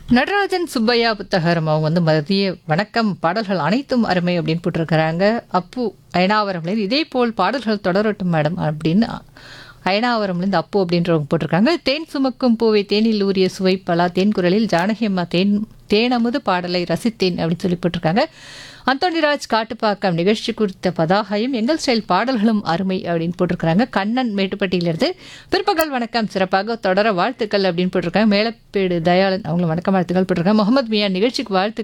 நடராஜன் சுப்பையா புத்தகரம் அவங்க வந்து மதிய வணக்கம் பாடல்கள் அனைத்தும் அருமை அப்படின்னு போட்டிருக்கிறாங்க அப்பு அயனாவரம்லேருந்து இதே போல் பாடல்கள் தொடரட்டும் மேடம் அப்படின்னு அயனாவரம்லேருந்து அப்பு அப்படின்றவங்க போட்டிருக்காங்க தேன் சுமக்கும் பூவை தேனில் ஊறிய சுவை பலா தேன் குரலில் ஜானகி அம்மா தேன் தேனமுது பாடலை ரசித்தேன் அப்படின்னு சொல்லி போட்டிருக்காங்க அந்தோணிராஜ் காட்டுப்பாக்கம் நிகழ்ச்சி குறித்த பதாகையும் எங்கள் ஸ்டைல் பாடல்களும் அருமை அப்படின்னு போட்டிருக்காங்க கண்ணன் மேட்டுப்பட்டியிலிருந்து பிற்பகல் வணக்கம் சிறப்பாக தொடர வாழ்த்துக்கள் அப்படின்னு போட்டிருக்காங்க மேலப்பேடு தயாளன் அவங்களும் வணக்கம் வாழ்த்துக்கள் போட்டிருக்காங்க முகமது மியா நிகழ்ச்சிக்கு வாழ்த்துக்கள்